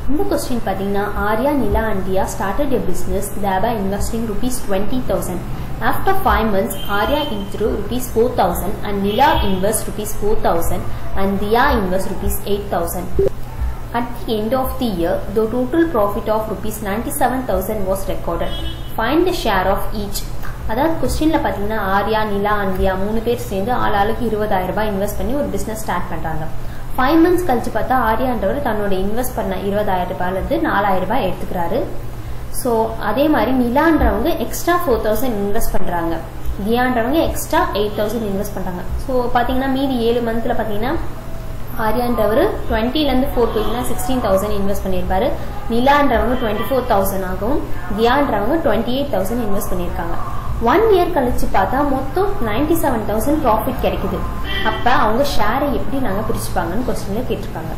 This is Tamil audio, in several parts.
இந்த கொஸ்டின் பார்த்தீங்கன்னா Arya Nila and Diya started a business thereby investing rupees 20000 after 5 months Arya withdrew rupees 4000 and Nila invest rupees 4000 and Diya invest rupees 8000 At the end of the year, the total profit of rupees 97,000 was recorded. Find the share of each. அதாவது கொஸ்டின்ல பார்த்தீங்கன்னா ஆர்யா நிலா அந்தியா மூணு பேர் சேர்ந்து ஆள் ஆளுக்கு இருபதாயிரம் ரூபாய் இன்வெஸ்ட் பண்ணி ஒரு பிசினஸ் ஸ்டார்ட் பண்றாங்க ஃபைவ் மந்த்ஸ் கழிச்சு பார்த்தா ஆர்யான்றவர் தன்னோட இன்வெஸ்ட் பண்ண இருபதாயிரம் ரூபாயில இருந்து நாலாயிரம் ரூபாய் எடுத்துக்கிறாரு ஸோ அதே மாதிரி நிலான்றவங்க எக்ஸ்ட்ரா ஃபோர் தௌசண்ட் இன்வெஸ்ட் பண்றாங்க தியான்றவங்க எக்ஸ்ட்ரா எயிட் தௌசண்ட் இன்வெஸ்ட் பண்றாங்க ஸோ பார்த்தீங்கன்னா மீதி ஏழு மந்த்ல பார்த்தீங்கன்னா ஆர்யான்றவர் டுவெண்ட்டிலேருந்து ஃபோர் போயிட்டுனா சிக்ஸ்டீன் தௌசண்ட் இன்வெஸ்ட் பண்ணியிருப்பாரு நிலான்றவங்க டுவெண்ட்டி ஃபோர் தௌசண்ட் ஆகும் தியான்றவங்க டுவெண்ட்டி எயிட் தௌசண்ட் இன்வெஸ்ட் பண்ணியிருக்காங்க ஒன் இயர் கழிச்சு பார்த்தா மொத்தம் நைன்டி செவன் தௌசண்ட் ப்ராஃபிட் கிடைக்குது அப்போ அவங்க ஷேரை எப்படி நாங்கள் பிரிச்சுப்பாங்கன்னு கொஸ்டின்ல கேட்டிருக்காங்க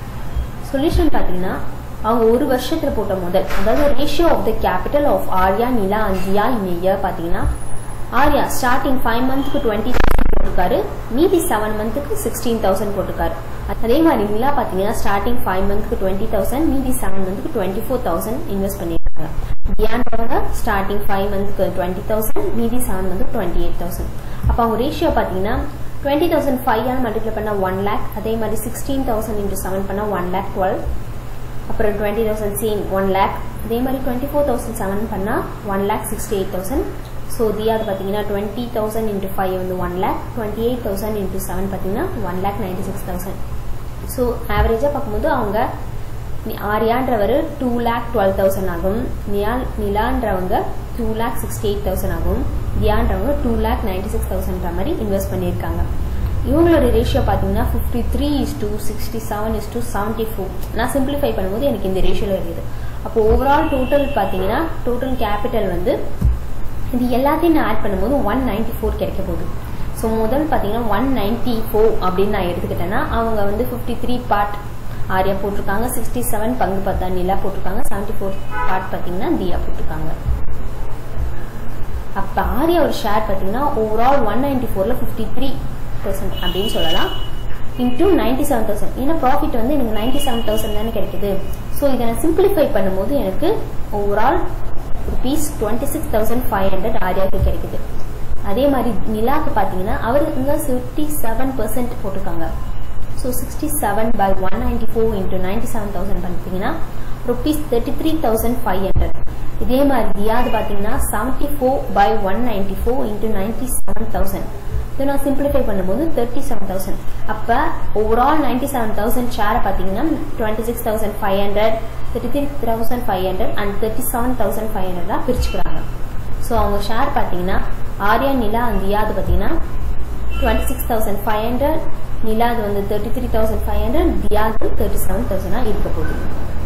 சொல்யூஷன் பார்த்தீங்கன்னா அவங்க ஒரு வருஷத்துல போட்ட முதல் அதாவது ratio of the capital of Arya Nila and Diya in year பார்த்தீங்கன்னா ஆர்யா ஸ்டார்டிங் ஃபைவ் மந்த்துக்கு டுவெண்ட்டி போட்டிருக்காரு மீதி செவன் மந்த்துக்கு சிக்ஸ்டீன் தௌசண்ட் போட்டிருக்காரு அதே மாதிரி நிலா பார்த்தீங்கன்னா ஸ்டார்டிங் ஃபைவ் மந்த்துக்கு டுவெண்ட்டி தௌசண்ட் மீதி செவன் மந்த்துக்கு டுவெண்ட்டி ஃபோர் தௌசண்ட் இன்வெஸ்ட் பண்ணியிருக்காங்க தியான்றவங்க ஸ்டார்டிங் ஃபைவ் மந்த்துக்கு டுவெண்ட்டி தௌசண்ட் மீதி செவன் மந்த்துக்கு டுவெண்ட்டி எயிட் தௌசண்ட் அப்போ அவங்க ரேஷியோ பார்த்தீங்கன்னா டுவெண்ட்டி தௌசண்ட் ஃபைவ் ஆல் மல்டிப்ளை பண்ணால் ஒன் லேக் அதே மாதிரி சிக்ஸ்டீன் தௌசண்ட் இன்ட்டு செவன் பண்ணால் ஒன் லேக் டுவெல் அப்புறம் twenty thousand same one lakh அதே மாதிரி டுவெண்ட்டி ஃபோர் தௌசண்ட் செவன் பண்ணால் one lakh sixty eight thousand so தியாது பார்த்தீங்கன்னா டுவெண்ட்டி தௌசண்ட் இன்ட்டு ஃபைவ் வந்து one lakh twenty eight thousand into seven பார்த்தீங்கன்னா one lakh ninety six thousand so ஆவரேஜாக பார்க்கும்போது அவங்க ஆர்யான்றவர் டூ லேக் டுவெல் தௌசண்ட் ஆகும் நியா நிலான்றவங்க two lakh sixty eight thousand ஆகும் தியான்றவங்க டூ லேக் நைன்டி சிக்ஸ் தௌசண்ட்ற மாதிரி இன்வெஸ்ட் பண்ணியிருக்காங்க இவங்களோட ரேஷியோ பார்த்தீங்கன்னா fifty three is two sixty seven is two seventy four நான் சிம்பிளிஃபை பண்ணும்போது எனக்கு இந்த ரேஷியோவில் இருக்குது அப்போ ஓவரால் டோட்டல் பார்த்தீங்கன்னா டோட்டல் கேபிட்டல் வந்து இது எல்லாத்தையும் நான் ஆட் பண்ணும்போது ஒன் நைன்டி ஃபோர் கிடைக்க போகுது ஸோ முதல் பார்த்தீங்கன்னா ஒன் நைன்டி ஃபோர் அப்படின்னு நான் எடுத்துக்கிட்டேன்னா அவங்க வந்து ஃபிஃப்டி த்ரீ பார்ட் ஆர்யா போட்டிருக்காங்க சிக்ஸ்டி செவன் பங்கு பார்த்தா நிலா போட்டிருக்காங்க செவன்டி ஃபோர் பார்ட் பார்த்தீங்கன்னா தியா போட்டிருக்காங்க அப்போ ஆர்யா ஒரு ஷேர் பார்த்தீங்கன்னா ஓவரால் ஒன் நைன்டி ஃபோரில் ஃபிஃப்டி த்ரீ பர்சன்ட் அப்படின்னு சொல்லலாம் இன்டூ நைன்டி செவன் தௌசண்ட் ஏன்னா ப்ராஃபிட் வந்து எனக்கு நைன்டி செவன் தௌசண்ட் தானே கிடைக்குது ஸோ இதை நான் சிம்பிளிஃபை பண்ணும்போது எனக்கு overall rupees twenty six thousand five hundred ஆர்யாவுக்கு கிடைக்குது அதே மாதிரி நிலாக்கு பார்த்தீங்கன்னா அவருக்கு வந்து ஃபிஃப்டி செவன் பர்சன்ட் போட்டிருக்காங்க so sixty seven by one ninety four into ninety seven thousand பார்த்தீங்கன்னா rupees thirty three thousand five hundred இதே மாதிரி தியாது பார்த்தீங்கன்னா seventy four by one ninety four into ninety seven thousand இதை நான் சிம்பிளிஃபை பண்ணும்போது தேர்ட்டி செவன் தௌசண்ட் அப்போ ஓவரால் நைன்டி செவன் தௌசண்ட் ஷேரை பார்த்தீங்கன்னா twenty six thousand five hundred thirty three thousand five hundred and thirty seven thousand five ஹண்ட்ரடாக பிரிச்சுக்கிறாங்க ஸோ அவங்க ஷேர் பார்த்தீங்கன்னா ஆர்யா நிலா அண்ட் தியாது பார்த்தீங்கன்னா twenty six thousand five hundred நிலாது வந்து thirty three thousand five hundred தியாது தேர்ட்டி செவன் தௌசண்டாக இருக்க போகுது